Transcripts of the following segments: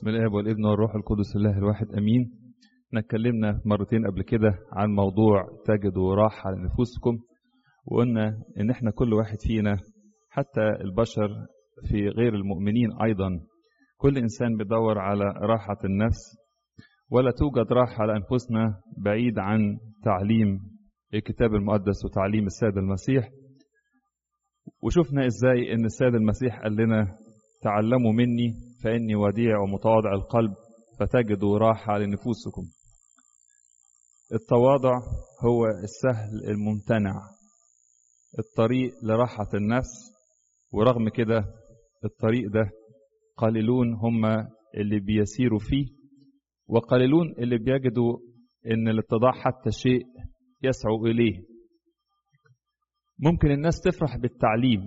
من الاب والابن والروح القدس الله الواحد امين احنا اتكلمنا مرتين قبل كده عن موضوع تجدوا راحه لنفوسكم وقلنا ان احنا كل واحد فينا حتى البشر في غير المؤمنين ايضا كل انسان بيدور على راحه النفس ولا توجد راحه لانفسنا بعيد عن تعليم الكتاب المقدس وتعليم السيد المسيح وشفنا ازاي ان السيد المسيح قال لنا تعلموا مني فاني وديع ومتواضع القلب فتجدوا راحه لنفوسكم التواضع هو السهل الممتنع الطريق لراحه النفس ورغم كده الطريق ده قليلون هم اللي بيسيروا فيه وقليلون اللي بيجدوا ان الاتضاع حتى شيء يسعوا اليه ممكن الناس تفرح بالتعليم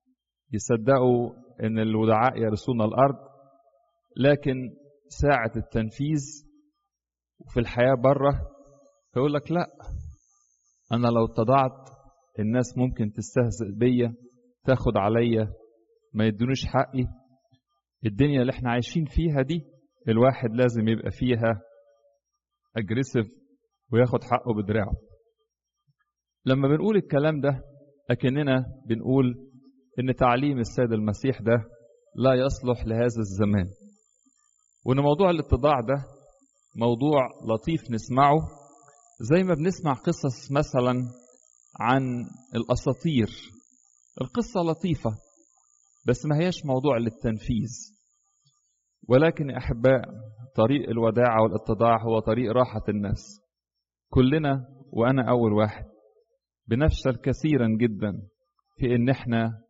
يصدقوا ان الودعاء يرثون الارض لكن ساعة التنفيذ وفي الحياة بره فيقول لك لا انا لو اتضعت الناس ممكن تستهزئ بيا تاخد عليا ما يدونيش حقي الدنيا اللي احنا عايشين فيها دي الواحد لازم يبقى فيها اجريسيف وياخد حقه بدراعه لما بنقول الكلام ده أكننا بنقول إن تعليم السيد المسيح ده لا يصلح لهذا الزمان وإن موضوع الاتضاع ده موضوع لطيف نسمعه زي ما بنسمع قصص مثلا عن الأساطير القصة لطيفة بس ما هياش موضوع للتنفيذ ولكن أحباء طريق الوداعة والاتضاع هو طريق راحة النفس كلنا وأنا أول واحد بنفشل كثيرا جدا في ان احنا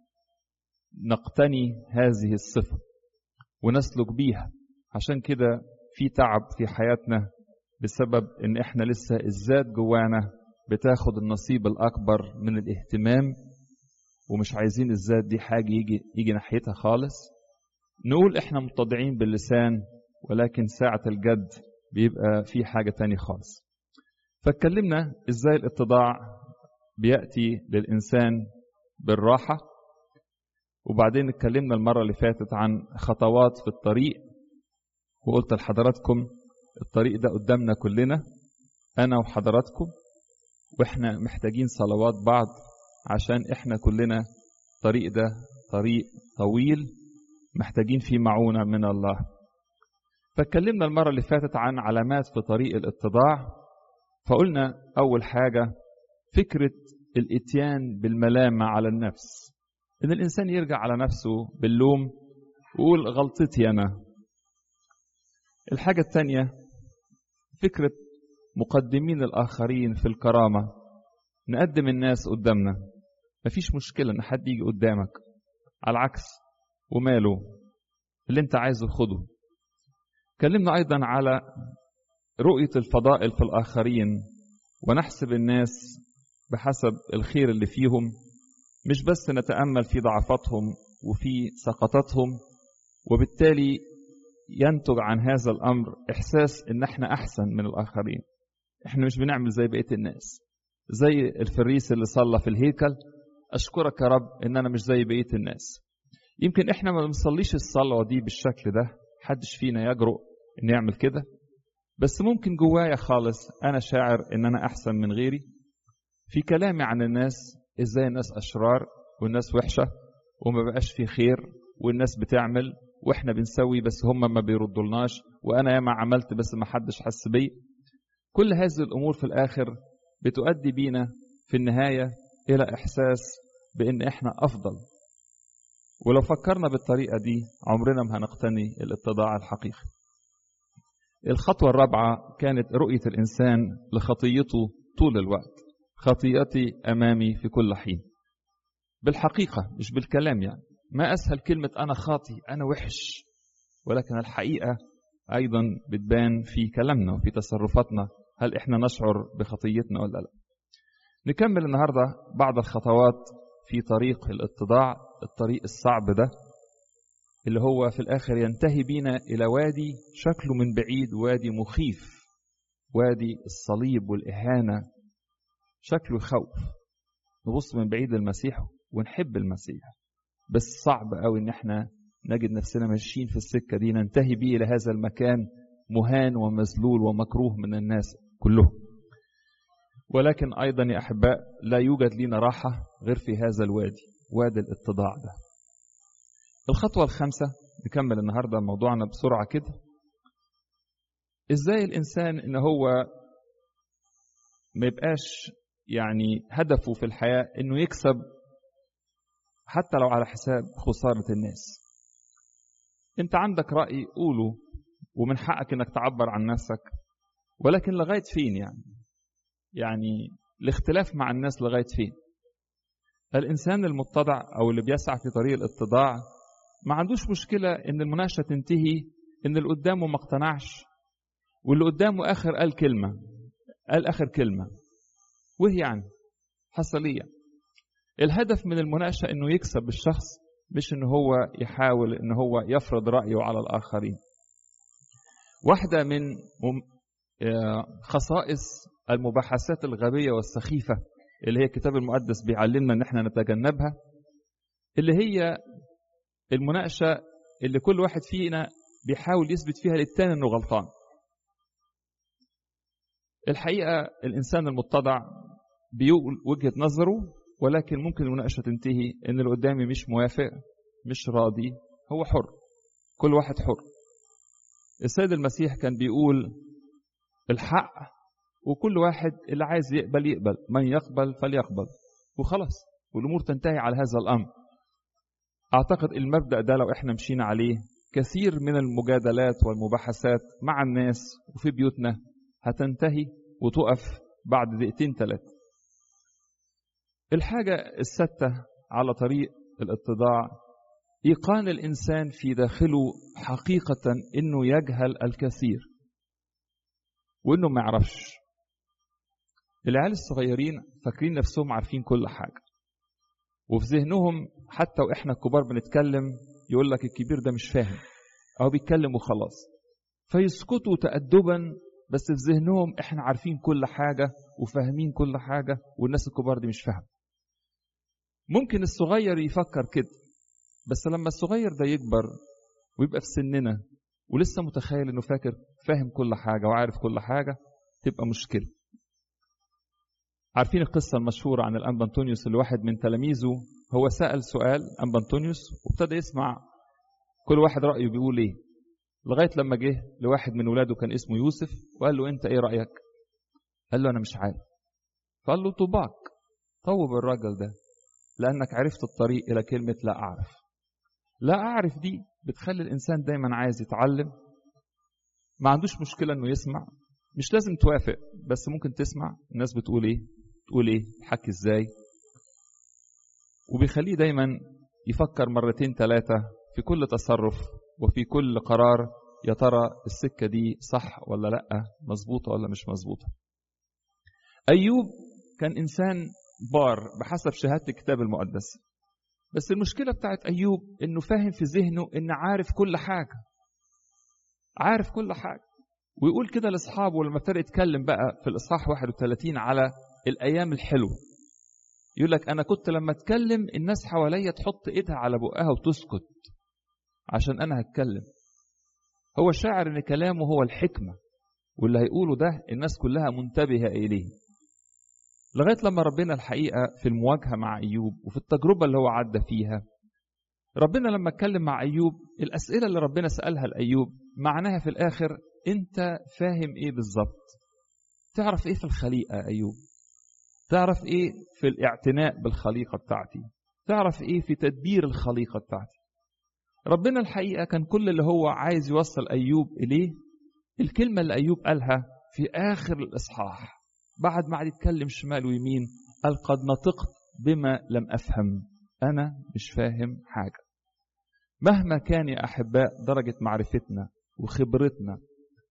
نقتني هذه الصفه ونسلك بيها عشان كده في تعب في حياتنا بسبب ان احنا لسه الذات جوانا بتاخد النصيب الاكبر من الاهتمام ومش عايزين الذات دي حاجه يجي يجي ناحيتها خالص نقول احنا متضعين باللسان ولكن ساعه الجد بيبقى في حاجه تانية خالص فاتكلمنا ازاي الاتضاع بيأتي للإنسان بالراحة وبعدين اتكلمنا المرة اللي فاتت عن خطوات في الطريق وقلت لحضراتكم الطريق ده قدامنا كلنا أنا وحضراتكم وإحنا محتاجين صلوات بعض عشان إحنا كلنا الطريق ده طريق طويل محتاجين فيه معونة من الله فاتكلمنا المرة اللي فاتت عن علامات في طريق الاتضاع فقلنا أول حاجة فكرة الاتيان بالملامة على النفس إن الإنسان يرجع على نفسه باللوم ويقول غلطتي أنا الحاجة الثانية فكرة مقدمين الآخرين في الكرامة نقدم الناس قدامنا مفيش مشكلة إن حد يجي قدامك على العكس وماله اللي أنت عايزه خده اتكلمنا أيضا على رؤية الفضائل في الآخرين ونحسب الناس بحسب الخير اللي فيهم مش بس نتامل في ضعفاتهم وفي سقطاتهم وبالتالي ينتج عن هذا الامر احساس ان احنا احسن من الاخرين احنا مش بنعمل زي بقيه الناس زي الفريس اللي صلى في الهيكل اشكرك يا رب ان انا مش زي بقيه الناس يمكن احنا ما بنصليش الصلاه دي بالشكل ده حدش فينا يجرؤ ان يعمل كده بس ممكن جوايا خالص انا شاعر ان انا احسن من غيري في كلامي عن الناس ازاي الناس اشرار والناس وحشه وما بقاش في خير والناس بتعمل واحنا بنسوي بس هم ما بيردولناش وانا ياما عملت بس ما حدش حس بي كل هذه الامور في الاخر بتؤدي بينا في النهايه الى احساس بان احنا افضل ولو فكرنا بالطريقه دي عمرنا ما هنقتني الاتضاع الحقيقي الخطوه الرابعه كانت رؤيه الانسان لخطيته طول الوقت خطيئتي امامي في كل حين بالحقيقه مش بالكلام يعني ما اسهل كلمه انا خاطي انا وحش ولكن الحقيقه ايضا بتبان في كلامنا وفي تصرفاتنا هل احنا نشعر بخطيتنا ولا لا نكمل النهارده بعض الخطوات في طريق الاتضاع الطريق الصعب ده اللي هو في الاخر ينتهي بينا الى وادي شكله من بعيد وادي مخيف وادي الصليب والاهانه شكله يخوف نبص من بعيد للمسيح ونحب المسيح بس صعب قوي ان احنا نجد نفسنا ماشيين في السكة دي ننتهي به إلى هذا المكان مهان ومذلول ومكروه من الناس كلهم ولكن أيضا يا أحباء لا يوجد لنا راحة غير في هذا الوادي وادي الاتضاع ده الخطوة الخامسة نكمل النهاردة موضوعنا بسرعة كده ازاي الإنسان إن هو ما يبقاش يعني هدفه في الحياة إنه يكسب حتى لو على حساب خسارة الناس انت عندك رأي قوله ومن حقك انك تعبر عن نفسك ولكن لغاية فين يعني يعني الاختلاف مع الناس لغاية فين الإنسان المتضع أو اللي بيسعى في طريق الاتضاع ما عندوش مشكلة إن المناقشة تنتهي إن اللي قدامه ما اقتنعش واللي قدامه آخر قال كلمة قال آخر كلمة وهي يعني حصل إيه الهدف من المناقشة إنه يكسب الشخص مش إن هو يحاول إن هو يفرض رأيه على الآخرين واحدة من خصائص المباحثات الغبية والسخيفة اللي هي الكتاب المقدس بيعلمنا إن احنا نتجنبها اللي هي المناقشة اللي كل واحد فينا بيحاول يثبت فيها للتاني إنه غلطان الحقيقة الإنسان المتضع بيقول وجهة نظره ولكن ممكن المناقشة تنتهي إن اللي قدامي مش موافق مش راضي هو حر كل واحد حر السيد المسيح كان بيقول الحق وكل واحد اللي عايز يقبل يقبل من يقبل فليقبل وخلاص والأمور تنتهي على هذا الأمر أعتقد المبدأ ده لو إحنا مشينا عليه كثير من المجادلات والمباحثات مع الناس وفي بيوتنا هتنتهي وتقف بعد دقيقتين ثلاثة الحاجة الستة على طريق الاتضاع إيقان الإنسان في داخله حقيقة إنه يجهل الكثير وإنه ما يعرفش العيال الصغيرين فاكرين نفسهم عارفين كل حاجة وفي ذهنهم حتى وإحنا الكبار بنتكلم يقول لك الكبير ده مش فاهم أو بيتكلم وخلاص فيسكتوا تأدبا بس في ذهنهم إحنا عارفين كل حاجة وفاهمين كل حاجة والناس الكبار دي مش فاهمة ممكن الصغير يفكر كده بس لما الصغير ده يكبر ويبقى في سننا ولسه متخيل انه فاكر فاهم كل حاجه وعارف كل حاجه تبقى مشكله عارفين القصه المشهوره عن الانبا انطونيوس اللي واحد من تلاميذه هو سال سؤال انبا انطونيوس وابتدى يسمع كل واحد رايه بيقول ايه لغايه لما جه لواحد من ولاده كان اسمه يوسف وقال له انت ايه رايك قال له انا مش عارف فقال له طوباك طوب الراجل ده لانك عرفت الطريق الى كلمه لا اعرف لا أعرف دي بتخلي الإنسان دايما عايز يتعلم ما عندوش مشكلة إنه يسمع مش لازم توافق بس ممكن تسمع الناس بتقول إيه تقول إيه تحكي إزاي وبيخليه دايما يفكر مرتين ثلاثة في كل تصرف وفي كل قرار يا ترى السكة دي صح ولا لأ مظبوطة ولا مش مظبوطة أيوب كان إنسان بار بحسب شهادة الكتاب المقدس بس المشكلة بتاعت أيوب إنه فاهم في ذهنه إن عارف كل حاجة عارف كل حاجة ويقول كده لأصحابه لما ابتدى يتكلم بقى في الإصحاح 31 على الأيام الحلوة يقول لك أنا كنت لما أتكلم الناس حواليا تحط إيدها على بقها وتسكت عشان أنا هتكلم هو شاعر إن كلامه هو الحكمة واللي هيقوله ده الناس كلها منتبهة إليه لغاية لما ربنا الحقيقة في المواجهة مع أيوب وفي التجربة اللي هو عدى فيها ربنا لما اتكلم مع أيوب الأسئلة اللي ربنا سألها لأيوب معناها في الآخر أنت فاهم إيه بالظبط تعرف إيه في الخليقة أيوب تعرف إيه في الاعتناء بالخليقة بتاعتي تعرف إيه في تدبير الخليقة بتاعتي ربنا الحقيقة كان كل اللي هو عايز يوصل أيوب إليه الكلمة اللي أيوب قالها في آخر الإصحاح بعد ما قعد يتكلم شمال ويمين قال قد نطقت بما لم افهم انا مش فاهم حاجه مهما كان يا احباء درجه معرفتنا وخبرتنا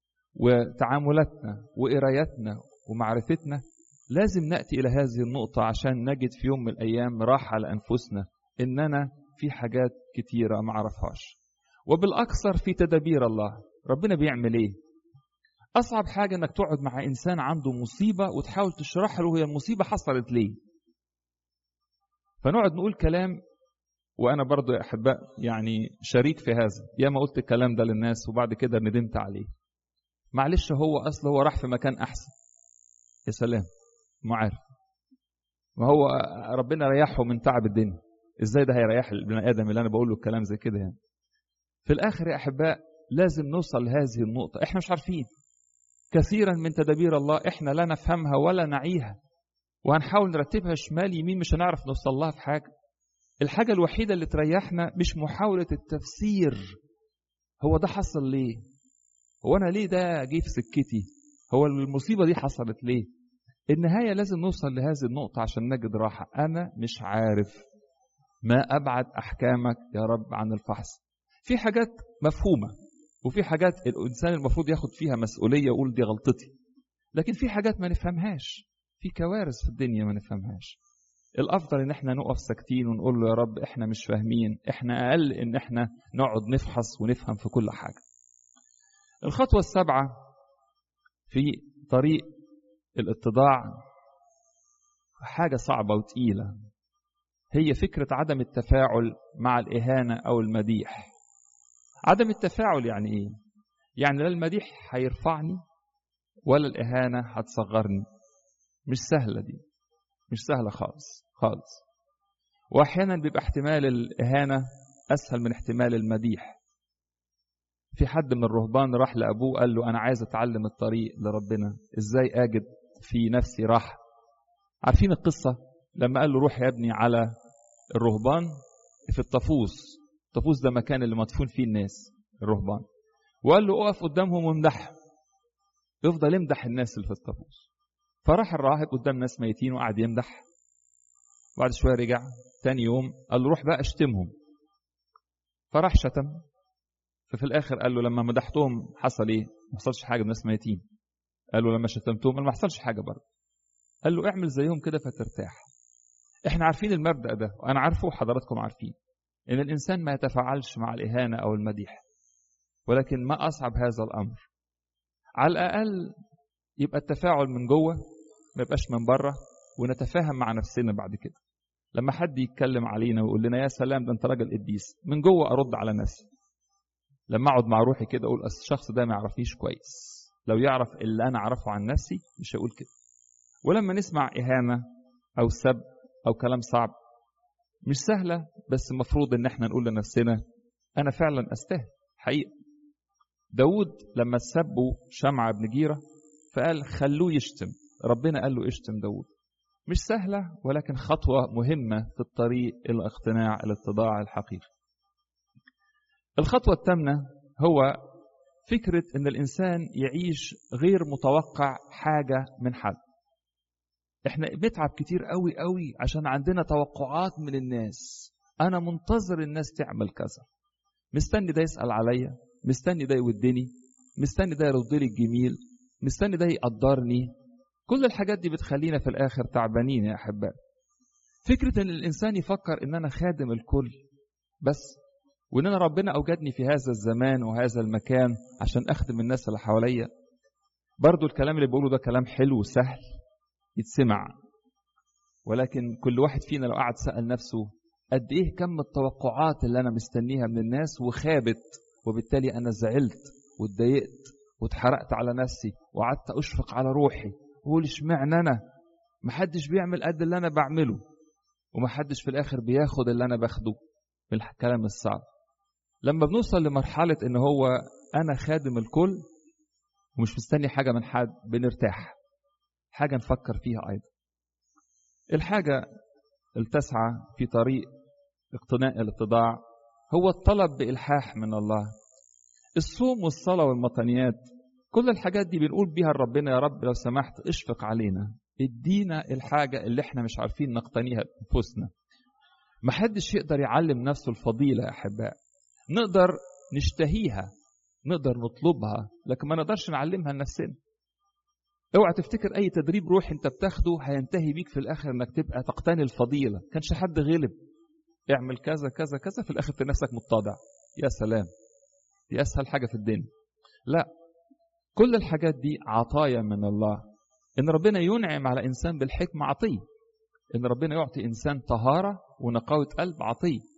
وتعاملاتنا وقرايتنا ومعرفتنا لازم ناتي الى هذه النقطه عشان نجد في يوم من الايام راحه لانفسنا اننا في حاجات كتيره ما اعرفهاش وبالاكثر في تدابير الله ربنا بيعمل ايه أصعب حاجة إنك تقعد مع إنسان عنده مصيبة وتحاول تشرح له هي المصيبة حصلت ليه. فنقعد نقول كلام وانا برضو يا احباء يعني شريك في هذا ياما قلت الكلام ده للناس وبعد كده ندمت عليه معلش هو اصل هو راح في مكان احسن يا سلام ما عارف ما هو ربنا ريحه من تعب الدنيا ازاي ده هيريح البني ادم اللي انا بقول له الكلام زي كده يعني في الاخر يا احباء لازم نوصل لهذه النقطه احنا مش عارفين كثيرا من تدابير الله احنا لا نفهمها ولا نعيها وهنحاول نرتبها شمال يمين مش هنعرف نوصل لها في حاجه الحاجه الوحيده اللي تريحنا مش محاوله التفسير هو ده حصل ليه هو انا ليه ده جه في سكتي هو المصيبه دي حصلت ليه النهايه لازم نوصل لهذه النقطه عشان نجد راحه انا مش عارف ما ابعد احكامك يا رب عن الفحص في حاجات مفهومه وفي حاجات الانسان المفروض ياخد فيها مسؤوليه يقول دي غلطتي لكن في حاجات ما نفهمهاش في كوارث في الدنيا ما نفهمهاش الافضل ان احنا نقف ساكتين ونقول له يا رب احنا مش فاهمين احنا اقل ان احنا نقعد نفحص ونفهم في كل حاجه الخطوه السابعه في طريق الاتضاع حاجه صعبه وتقيله هي فكره عدم التفاعل مع الاهانه او المديح عدم التفاعل يعني ايه يعني لا المديح هيرفعني ولا الاهانه هتصغرني مش سهله دي مش سهله خالص خالص واحيانا بيبقى احتمال الاهانه اسهل من احتمال المديح في حد من الرهبان راح لابوه قال له انا عايز اتعلم الطريق لربنا ازاي اجد في نفسي راحه عارفين القصه لما قال له روح يا ابني على الرهبان في الطفوس الطفوس ده مكان اللي مدفون فيه الناس الرهبان وقال له اقف قدامهم وامدحهم يفضل يمدح الناس اللي في الطفوس فراح الراهب قدام ناس ميتين وقعد يمدح بعد شويه رجع تاني يوم قال له روح بقى اشتمهم فراح شتم ففي الاخر قال له لما مدحتهم حصل ايه؟ ما حصلش حاجه الناس ميتين قال له لما شتمتهم ما حصلش حاجه برضه قال له اعمل زيهم كده فترتاح احنا عارفين المبدا ده وانا عارفه وحضراتكم عارفين ان الانسان ما يتفاعلش مع الاهانه او المديح ولكن ما اصعب هذا الامر على الاقل يبقى التفاعل من جوه ما يبقاش من بره ونتفاهم مع نفسنا بعد كده لما حد يتكلم علينا ويقول لنا يا سلام ده انت راجل قديس من جوه ارد على نفسي لما اقعد مع روحي كده اقول الشخص ده ما يعرفنيش كويس لو يعرف اللي انا اعرفه عن نفسي مش هقول كده ولما نسمع اهانه او سب او كلام صعب مش سهله بس المفروض ان احنا نقول لنفسنا انا فعلا استاهل حقيقه داود لما سبوا شمعة بن جيرة فقال خلوه يشتم ربنا قال له اشتم داود مش سهلة ولكن خطوة مهمة في الطريق إلى اقتناع الاتضاع الحقيقي الخطوة الثامنة هو فكرة أن الإنسان يعيش غير متوقع حاجة من حد احنا بنتعب كتير قوي قوي عشان عندنا توقعات من الناس انا منتظر الناس تعمل كذا مستني ده يسأل عليا مستني ده يودني مستني ده يرد لي الجميل مستني ده يقدرني كل الحاجات دي بتخلينا في الاخر تعبانين يا احباء فكرة ان الانسان يفكر ان انا خادم الكل بس وان انا ربنا اوجدني في هذا الزمان وهذا المكان عشان اخدم الناس اللي حواليا برضو الكلام اللي بقوله ده كلام حلو وسهل يتسمع ولكن كل واحد فينا لو قعد سأل نفسه قد ايه كم التوقعات اللي انا مستنيها من الناس وخابت وبالتالي انا زعلت واتضايقت واتحرقت على نفسي وقعدت اشفق على روحي واقول اشمعنى انا محدش بيعمل قد اللي انا بعمله ومحدش في الاخر بياخد اللي انا باخده بالكلام الصعب لما بنوصل لمرحلة ان هو انا خادم الكل ومش مستني حاجة من حد بنرتاح حاجة نفكر فيها أيضا الحاجة التاسعة في طريق اقتناء الاتضاع هو الطلب بإلحاح من الله الصوم والصلاة والمطنيات كل الحاجات دي بنقول بيها لربنا يا رب لو سمحت اشفق علينا ادينا الحاجة اللي احنا مش عارفين نقتنيها بأنفسنا محدش يقدر يعلم نفسه الفضيلة يا أحباء نقدر نشتهيها نقدر نطلبها لكن ما نقدرش نعلمها لنفسنا اوعى تفتكر اي تدريب روح انت بتاخده هينتهي بيك في الاخر انك تبقى تقتني الفضيله كانش حد غلب اعمل كذا كذا كذا في الاخر تلاقي نفسك متضع يا سلام دي اسهل حاجه في الدنيا لا كل الحاجات دي عطايا من الله ان ربنا ينعم على انسان بالحكمه عطيه ان ربنا يعطي انسان طهاره ونقاوه قلب عطيه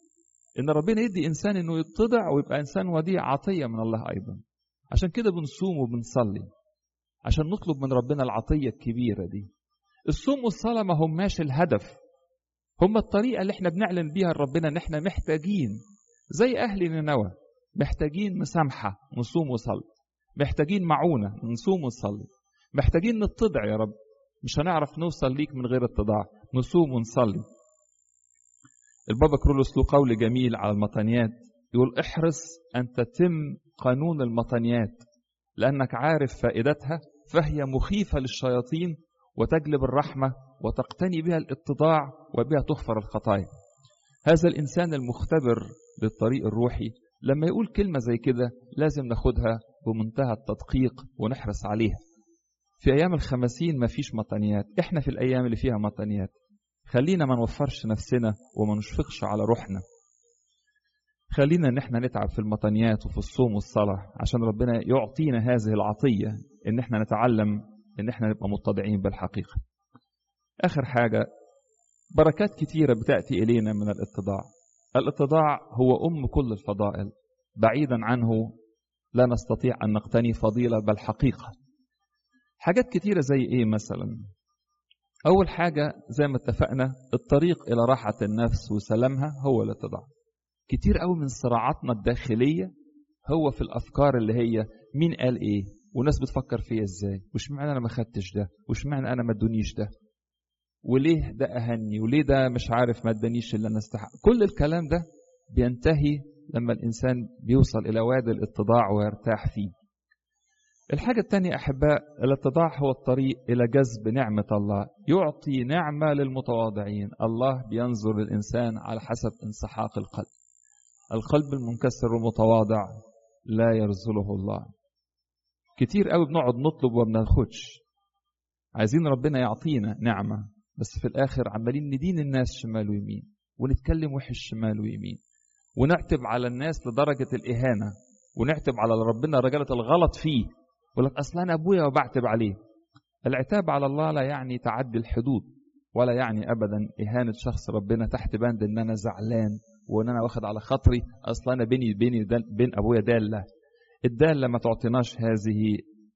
ان ربنا يدي انسان انه يتضع ويبقى انسان وديع عطيه من الله ايضا عشان كده بنصوم وبنصلي عشان نطلب من ربنا العطيه الكبيره دي الصوم والصلاه ما هماش الهدف هم الطريقه اللي احنا بنعلن بيها لربنا ان احنا محتاجين زي اهل نينوى محتاجين مسامحه نصوم وصلي محتاجين معونه نصوم ونصلي محتاجين نتضع يا رب مش هنعرف نوصل ليك من غير اتضاع نصوم ونصلي البابا كرولوس له قول جميل على المطانيات يقول احرص أن تتم قانون المطانيات لأنك عارف فائدتها فهي مخيفة للشياطين وتجلب الرحمة وتقتني بها الاتضاع وبها تغفر الخطايا هذا الإنسان المختبر للطريق الروحي لما يقول كلمة زي كده لازم ناخدها بمنتهى التدقيق ونحرص عليها في أيام الخمسين ما فيش مطانيات إحنا في الأيام اللي فيها مطانيات خلينا ما نوفرش نفسنا وما نشفقش على روحنا خلينا ان احنا نتعب في المطانيات وفي الصوم والصلاة عشان ربنا يعطينا هذه العطية ان احنا نتعلم ان احنا نبقى متضعين بالحقيقة اخر حاجة بركات كتيرة بتأتي الينا من الاتضاع الاتضاع هو ام كل الفضائل بعيدا عنه لا نستطيع ان نقتني فضيلة بل حقيقة حاجات كتيرة زي ايه مثلا أول حاجة زي ما اتفقنا الطريق إلى راحة النفس وسلامها هو الاتضاع كتير قوي من صراعاتنا الداخلية هو في الأفكار اللي هي مين قال إيه والناس بتفكر فيا إزاي وش معنى أنا ما خدتش ده وش معنى أنا ما ادونيش ده وليه ده أهني وليه ده مش عارف ما ادانيش اللي أنا استحق كل الكلام ده بينتهي لما الإنسان بيوصل إلى وادي الاتضاع ويرتاح فيه الحاجة الثانية أحباء الاتضاع هو الطريق إلى جذب نعمة الله يعطي نعمة للمتواضعين الله بينظر للإنسان على حسب انسحاق القلب القلب المنكسر المتواضع لا يرزله الله كتير قوي بنقعد نطلب وما بناخدش عايزين ربنا يعطينا نعمة بس في الآخر عمالين ندين الناس شمال ويمين ونتكلم وحش شمال ويمين ونعتب على الناس لدرجة الإهانة ونعتب على ربنا رجالة الغلط فيه يقول لك اصل انا ابويا وبعتب عليه العتاب على الله لا يعني تعدي الحدود ولا يعني ابدا اهانه شخص ربنا تحت بند ان انا زعلان وان انا واخد على خاطري اصل انا بيني بيني بين ابويا داله الداله ما تعطيناش هذه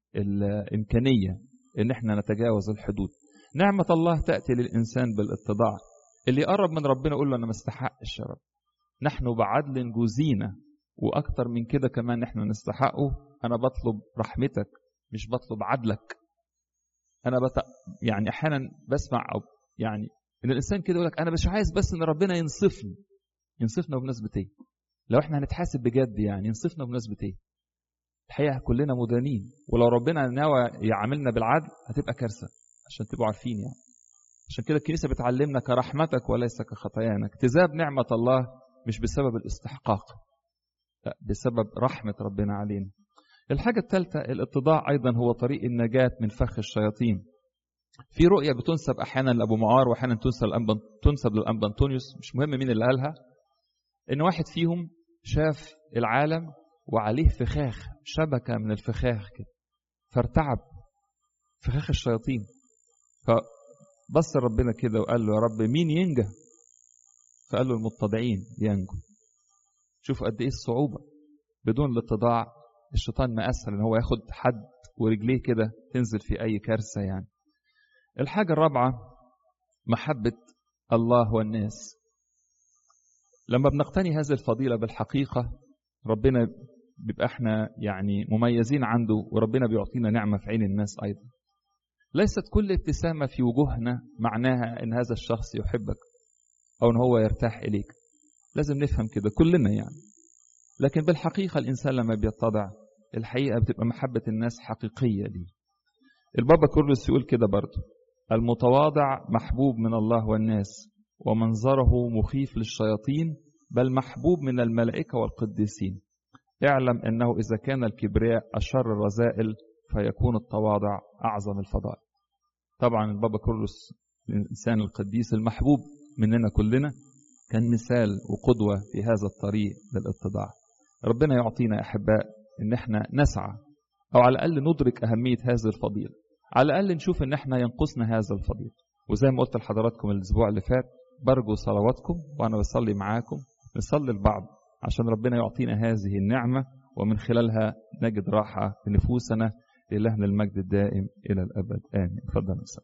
الامكانيه ان احنا نتجاوز الحدود نعمه الله تاتي للانسان بالاتضاع اللي يقرب من ربنا يقول له انا ما استحقش يا رب نحن بعدل جوزينا واكتر من كده كمان احنا نستحقه انا بطلب رحمتك مش بطلب عدلك انا بت... يعني احيانا بسمع أو يعني ان الانسان كده يقول لك انا مش عايز بس ان ربنا ينصفني ينصفنا بمناسبه ايه لو احنا هنتحاسب بجد يعني ينصفنا بمناسبه ايه الحقيقه كلنا مدانين ولو ربنا ناوى يعاملنا بالعدل هتبقى كارثه عشان تبقوا عارفين يعني عشان كده الكنيسه بتعلمنا كرحمتك وليس كخطايانا اكتساب نعمه الله مش بسبب الاستحقاق لا بسبب رحمه ربنا علينا الحاجة الثالثة الاتضاع أيضا هو طريق النجاة من فخ الشياطين في رؤية بتنسب أحيانا لأبو معار وأحيانا تنسب لأنبا تنسب للأنبا أنطونيوس مش مهم مين اللي قالها إن واحد فيهم شاف العالم وعليه فخاخ شبكة من الفخاخ كده فارتعب فخاخ الشياطين فبص ربنا كده وقال له يا رب مين ينجى فقال له المتضعين ينجوا شوفوا قد ايه الصعوبة بدون الاتضاع الشيطان ما اسهل ان هو ياخد حد ورجليه كده تنزل في اي كارثه يعني الحاجه الرابعه محبه الله والناس لما بنقتني هذه الفضيله بالحقيقه ربنا بيبقى احنا يعني مميزين عنده وربنا بيعطينا نعمه في عين الناس ايضا ليست كل ابتسامه في وجوهنا معناها ان هذا الشخص يحبك او ان هو يرتاح اليك لازم نفهم كده كلنا يعني لكن بالحقيقة الإنسان لما بيتضع الحقيقة بتبقى محبة الناس حقيقية ليه البابا كورلس يقول كده برضه المتواضع محبوب من الله والناس ومنظره مخيف للشياطين بل محبوب من الملائكة والقديسين اعلم أنه إذا كان الكبرياء أشر الرذائل فيكون التواضع أعظم الفضائل طبعا البابا كورلس الإنسان القديس المحبوب مننا كلنا كان مثال وقدوة في هذا الطريق للاتضاع ربنا يعطينا أحباء إن احنا نسعى أو على الأقل ندرك أهمية هذه الفضيلة على الأقل نشوف إن احنا ينقصنا هذا الفضيل وزي ما قلت لحضراتكم الأسبوع اللي فات برجو صلواتكم وأنا بصلي معاكم نصلي لبعض عشان ربنا يعطينا هذه النعمة ومن خلالها نجد راحة في نفوسنا لإلهنا المجد الدائم إلى الأبد آمين تفضل